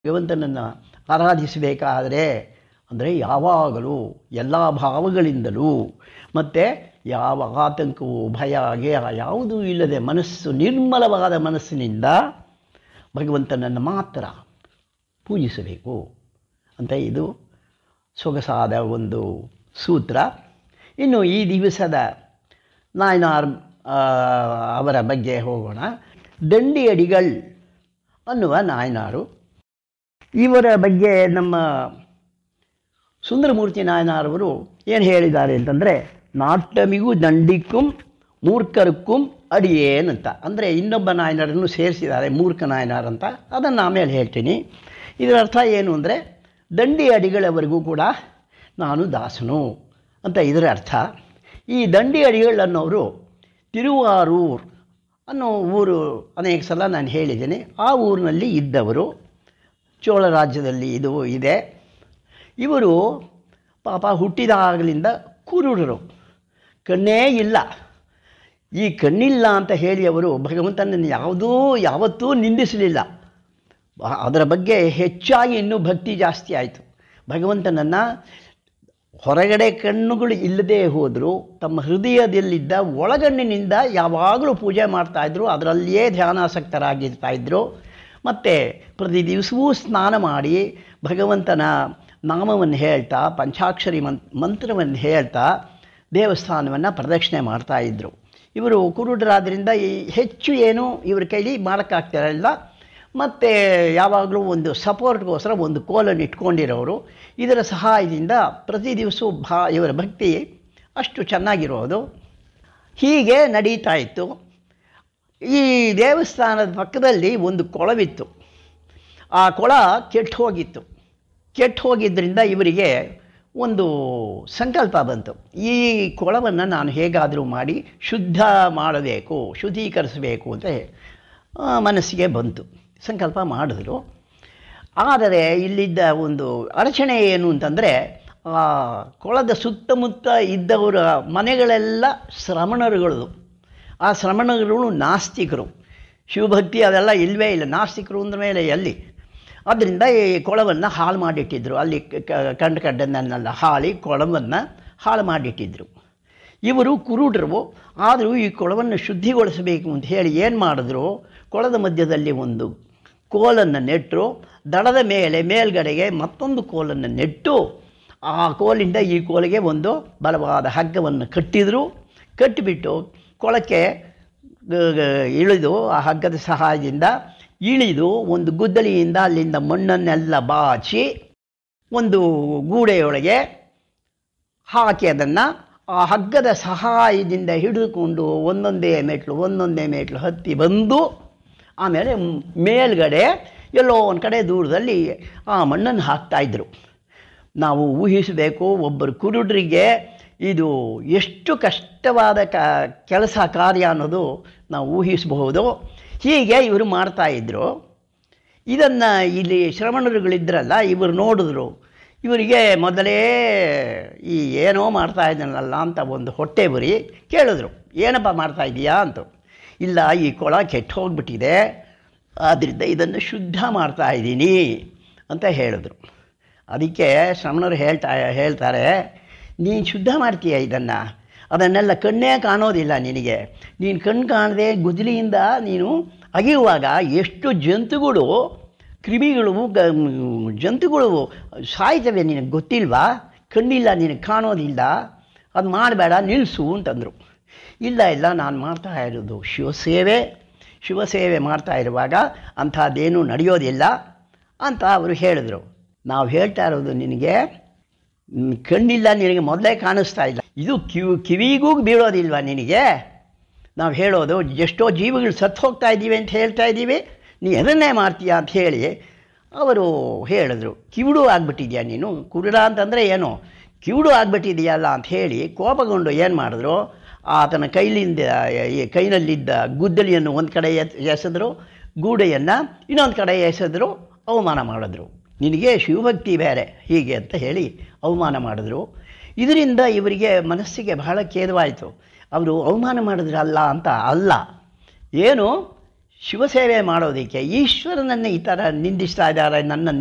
ಭಗವಂತನನ್ನು ಆರಾಧಿಸಬೇಕಾದರೆ ಅಂದರೆ ಯಾವಾಗಲೂ ಎಲ್ಲ ಭಾವಗಳಿಂದಲೂ ಮತ್ತು ಯಾವ ಆತಂಕವು ಭಯ ಗೆ ಯಾವುದೂ ಇಲ್ಲದೆ ಮನಸ್ಸು ನಿರ್ಮಲವಾದ ಮನಸ್ಸಿನಿಂದ ಭಗವಂತನನ್ನು ಮಾತ್ರ ಪೂಜಿಸಬೇಕು ಅಂತ ಇದು ಸೊಗಸಾದ ಒಂದು ಸೂತ್ರ ಇನ್ನು ಈ ದಿವಸದ ನಾಯನಾರ್ ಆ, ಅವರ ಬಗ್ಗೆ ಹೋಗೋಣ ದಂಡಿಯಡಿಗಳ್ ಅನ್ನುವ ನಾಯನಾರು ಇವರ ಬಗ್ಗೆ ನಮ್ಮ ಸುಂದರಮೂರ್ತಿ ನಾಯನಾರವರು ಏನು ಹೇಳಿದ್ದಾರೆ ಅಂತಂದರೆ ನಾಟಮಿಗೂ ದಂಡಿಕ್ಕುಂ ಮೂರ್ಖರಕ್ಕುಂ ಅಡಿಯೇನ್ ಅಂತ ಅಂದರೆ ಇನ್ನೊಬ್ಬ ನಾಯನರನ್ನು ಸೇರಿಸಿದ್ದಾರೆ ಮೂರ್ಖ ನಾಯನಾರ್ ಅಂತ ಅದನ್ನು ಆಮೇಲೆ ಹೇಳ್ತೀನಿ ಇದರ ಅರ್ಥ ಏನು ಅಂದರೆ ದಂಡಿ ಅಡಿಗಳವರೆಗೂ ಕೂಡ ನಾನು ದಾಸನು ಅಂತ ಇದರ ಅರ್ಥ ಈ ದಂಡಿ ಅಡಿಗಳು ಅನ್ನೋರು ತಿರುವಾರೂರ್ ಅನ್ನೋ ಊರು ಅನೇಕ ಸಲ ನಾನು ಹೇಳಿದ್ದೇನೆ ಆ ಊರಿನಲ್ಲಿ ಇದ್ದವರು ಚೋಳ ರಾಜ್ಯದಲ್ಲಿ ಇದು ಇದೆ ಇವರು ಪಾಪ ಹುಟ್ಟಿದಾಗಲಿಂದ ಕುರುಡರು ಕಣ್ಣೇ ಇಲ್ಲ ಈ ಕಣ್ಣಿಲ್ಲ ಅಂತ ಹೇಳಿ ಅವರು ಭಗವಂತನನ್ನು ಯಾವುದೂ ಯಾವತ್ತೂ ನಿಂದಿಸಲಿಲ್ಲ ಆ- ಅದರ ಬಗ್ಗೆ ಹೆಚ್ಚಾಗಿ ಇನ್ನೂ ಭಕ್ತಿ ಜಾಸ್ತಿ ಆಯಿತು ಭಗವಂತನನ್ನು ಹೊರಗಡೆ ಕಣ್ಣುಗಳು ಇಲ್ಲದೆ ಹೋದರೂ ತಮ್ಮ ಹೃದಯದಲ್ಲಿದ್ದ ಒಳಗಣ್ಣಿನಿಂದ ಯಾವಾಗಲೂ ಪೂಜೆ ಮಾಡ್ತಾಯಿದ್ರು ಅದರಲ್ಲಿಯೇ ಧ್ಯಾನಾಸಕ್ತರಾಗಿರ್ತಾ ಇದ್ದರು ಮತ್ತು ಪ್ರತಿ ದಿವಸವೂ ಸ್ನಾನ ಮಾಡಿ ಭಗವಂತನ ನಾಮವನ್ನು ಹೇಳ್ತಾ ಪಂಚಾಕ್ಷರಿ ಮನ್ ಮಂತ್ರವನ್ನು ಹೇಳ್ತಾ ದೇವಸ್ಥಾನವನ್ನು ಪ್ರದಕ್ಷಿಣೆ ಮಾಡ್ತಾಯಿದ್ರು ಇವರು ಕುರುಡರಾದ್ರಿಂದ ಈ ಹೆಚ್ಚು ಏನು ಇವ್ರ ಕೈಲಿ ಮಾಡೋಕ್ಕಾಗ್ತಿರಲಿಲ್ಲ ಮತ್ತು ಯಾವಾಗಲೂ ಒಂದು ಸಪೋರ್ಟ್ಗೋಸ್ಕರ ಒಂದು ಕೋಲನ್ನು ಇಟ್ಕೊಂಡಿರೋರು ಇದರ ಸಹಾಯದಿಂದ ಪ್ರತಿ ದಿವಸವೂ ಭಾ ಇವರ ಭಕ್ತಿ ಅಷ್ಟು ಚೆನ್ನಾಗಿರೋದು ಹೀಗೆ ನಡೀತಾ ಇತ್ತು ಈ ದೇವಸ್ಥಾನದ ಪಕ್ಕದಲ್ಲಿ ಒಂದು ಕೊಳವಿತ್ತು ಆ ಕೊಳ ಕೆಟ್ಟು ಹೋಗಿತ್ತು ಕೆಟ್ಟು ಹೋಗಿದ್ದರಿಂದ ಇವರಿಗೆ ಒಂದು ಸಂಕಲ್ಪ ಬಂತು ಈ ಕೊಳವನ್ನು ನಾನು ಹೇಗಾದರೂ ಮಾಡಿ ಶುದ್ಧ ಮಾಡಬೇಕು ಶುದ್ಧೀಕರಿಸಬೇಕು ಅಂತ ಆ, ಮನಸ್ಸಿಗೆ ಬಂತು ಸಂಕಲ್ಪ ಮಾಡಿದ್ರು ಆದರೆ ಇಲ್ಲಿದ್ದ ಒಂದು ಅಡಚಣೆ ಏನು ಅಂತಂದರೆ ಆ ಕೊಳದ ಸುತ್ತಮುತ್ತ ಇದ್ದವರ ಮನೆಗಳೆಲ್ಲ ಶ್ರಮಣರುಗಳು ಆ ಶ್ರಮಣಗಳು ನಾಸ್ತಿಕರು ಶಿವಭಕ್ತಿ ಅದೆಲ್ಲ ಇಲ್ಲವೇ ಇಲ್ಲ ನಾಸ್ತಿಕರು ಅಂದ ಮೇಲೆ ಎಲ್ಲಿ ಅದರಿಂದ ಈ ಕೊಳವನ್ನು ಹಾಳು ಮಾಡಿಟ್ಟಿದ್ರು ಅಲ್ಲಿ ಕ- ಕ- ಕಂಡು ಕಂಡನ್ನೆಲ್ಲ ಹಾಳಿ ಕೊಳವನ್ನು ಹಾಳು ಮಾಡಿಟ್ಟಿದ್ರು ಇವರು ಕುರುಡರು ಆದರೂ ಈ ಕೊಳವನ್ನು ಶುದ್ಧಿಗೊಳಿಸಬೇಕು ಅಂತ ಹೇಳಿ ಏನು ಮಾಡಿದ್ರು ಕೊಳದ ಮಧ್ಯದಲ್ಲಿ ಒಂದು ಕೋಲನ್ನು ನೆಟ್ಟರು ದಡದ ಮೇಲೆ ಮೇಲ್ಗಡೆಗೆ ಮತ್ತೊಂದು ಕೋಲನ್ನು ನೆಟ್ಟು ಆ ಕೋಲಿಂದ ಈ ಕೋಲಿಗೆ ಒಂದು ಬಲವಾದ ಹಗ್ಗವನ್ನು ಕಟ್ಟಿದರು ಕಟ್ಟಿಬಿಟ್ಟು ಕೊಳಕ್ಕೆ ಗ- ಗ- ಇಳಿದು ಆ ಹಗ್ಗದ ಸಹಾಯದಿಂದ ಇಳಿದು ಒಂದು ಗುದ್ದಲಿಯಿಂದ ಅಲ್ಲಿಂದ ಮಣ್ಣನ್ನೆಲ್ಲ ಬಾಚಿ ಒಂದು ಗೂಡೆಯೊಳಗೆ ಹಾಕಿ ಅದನ್ನು ಆ ಹಗ್ಗದ ಸಹಾಯದಿಂದ ಹಿಡಿದುಕೊಂಡು ಒಂದೊಂದೇ ಮೆಟ್ಲು ಒಂದೊಂದೇ ಮೆಟ್ಲು ಹತ್ತಿ ಬಂದು ಆಮೇಲೆ ಮ್- ಮೇಲ್ಗಡೆ ಎಲ್ಲೋ ಒಂದು ಕಡೆ ದೂರದಲ್ಲಿ ಆ ಮಣ್ಣನ್ನು ಹಾಕ್ತಾಯಿದ್ರು ನಾವು ಊಹಿಸಬೇಕು ಒಬ್ಬರು ಕುರುಡರಿಗೆ ಇದು ಎಷ್ಟು ಕಷ್ಟವಾದ ಕ ಕೆಲಸ ಕಾರ್ಯ ಅನ್ನೋದು ನಾವು ಊಹಿಸಬಹುದು ಹೀಗೆ ಇವರು ಮಾಡ್ತಾಯಿದ್ರು ಇದನ್ನು ಇಲ್ಲಿ ಶ್ರಮಣರುಗಳಿದ್ರಲ್ಲ ಇವರು ನೋಡಿದ್ರು ಇವರಿಗೆ ಮೊದಲೇ ಈ ಏನೋ ಮಾಡ್ತಾ ಇದ್ದಾನಲ್ಲ ಅಂತ ಒಂದು ಹೊಟ್ಟೆ ಬರಿ ಕೇಳಿದ್ರು ಏನಪ್ಪ ಮಾಡ್ತಾ ಇದೀಯಾ ಅಂತ ಇಲ್ಲ ಈ ಕೊಳ ಕೆಟ್ಟು ಹೋಗ್ಬಿಟ್ಟಿದೆ ಆದ್ದರಿಂದ ಇದನ್ನು ಶುದ್ಧ ಮಾಡ್ತಾ ಇದ್ದೀನಿ ಅಂತ ಹೇಳಿದ್ರು ಅದಕ್ಕೆ ಶ್ರಮಣರು ಹೇಳ್ತಾ ಹೇಳ್ತಾರೆ ನೀನು ಶುದ್ಧ ಮಾಡ್ತೀಯ ಇದನ್ನು ಅದನ್ನೆಲ್ಲ ಕಣ್ಣೇ ಕಾಣೋದಿಲ್ಲ ನಿನಗೆ ನೀನು ಕಣ್ಣು ಕಾಣದೆ ಗುದ್ದಲಿಯಿಂದ ನೀನು ಅಗೆಯುವಾಗ ಎಷ್ಟು ಜಂತುಗಳು ಕ್ರಿಮಿಗಳು ಗ ಜಂತುಗಳು ಸಾಯ್ತವೆ ನಿನಗೆ ಗೊತ್ತಿಲ್ವಾ ಕಣ್ಣಿಲ್ಲ ನಿನಗೆ ಕಾಣೋದಿಲ್ಲ ಅದು ಮಾಡಬೇಡ ನಿಲ್ಲಿಸು ಅಂತಂದರು ಇಲ್ಲ ಇಲ್ಲ ನಾನು ಮಾಡ್ತಾ ಇರೋದು ಶಿವಸೇವೆ ಶಿವಸೇವೆ ಮಾಡ್ತಾ ಇರುವಾಗ ಅಂಥದ್ದೇನೂ ನಡೆಯೋದಿಲ್ಲ ಅಂತ ಅವರು ಹೇಳಿದ್ರು ನಾವು ಹೇಳ್ತಾ ಇರೋದು ನಿನಗೆ ಮ್, ಕಣ್ಣಿಲ್ಲ ನಿನಗೆ ಮೊದಲೇ ಕಾಣಿಸ್ತಾ ಇಲ್ಲ ಇದು ಕಿವಿ ಕಿವಿಗೂ ಬೀಳೋದಿಲ್ವಾ ನಿನಗೆ ನಾವು ಹೇಳೋದು ಎಷ್ಟೋ ಜೀವಿಗಳು ಸತ್ತು ಹೋಗ್ತಾ ಇದ್ದೀವಿ ಅಂತ ಹೇಳ್ತಾ ಇದ್ದೀವಿ ನೀ ಅದನ್ನೇ ಮಾಡ್ತೀಯಾ ಅಂತ ಹೇಳಿ ಅವರು ಹೇಳಿದ್ರು ಕಿವುಡು ಆಗ್ಬಿಟ್ಟಿದ್ಯಾ ನೀನು ಕುರುಡ ಅಂತಂದರೆ ಏನು ಕಿವುಡು ಆಗ್ಬಿಟ್ಟಿದೆಯಲ್ಲ ಅಂತ ಹೇಳಿ ಕೋಪಗೊಂಡು ಏನು ಮಾಡಿದ್ರು ಆತನ ಕೈಲಿಂದ ಈ ಕೈನಲ್ಲಿದ್ದ ಗುದ್ದಲಿಯನ್ನು ಒಂದು ಕಡೆ ಎತ್ ಎಸೆದ್ರು ಗೂಡೆಯನ್ನು ಇನ್ನೊಂದು ಕಡೆ ಎಸೆದ್ರು ಅವಮಾನ ಮಾಡಿದ್ರು ನಿನಗೆ ಶಿವಭಕ್ತಿ ಬೇರೆ ಹೀಗೆ ಅಂತ ಹೇಳಿ ಅವಮಾನ ಮಾಡಿದ್ರು ಇದರಿಂದ ಇವರಿಗೆ ಮನಸ್ಸಿಗೆ ಬಹಳ ಖೇದವಾಯಿತು ಅವರು ಅವಮಾನ ಮಾಡಿದ್ರಲ್ಲ ಅಂತ ಅಲ್ಲ ಏನು ಶಿವಸೇವೆ ಮಾಡೋದಕ್ಕೆ ಈಶ್ವರನನ್ನು ಈ ಥರ ನಿಂದಿಸ್ತಾ ಇದ್ದಾರೆ ನನ್ನ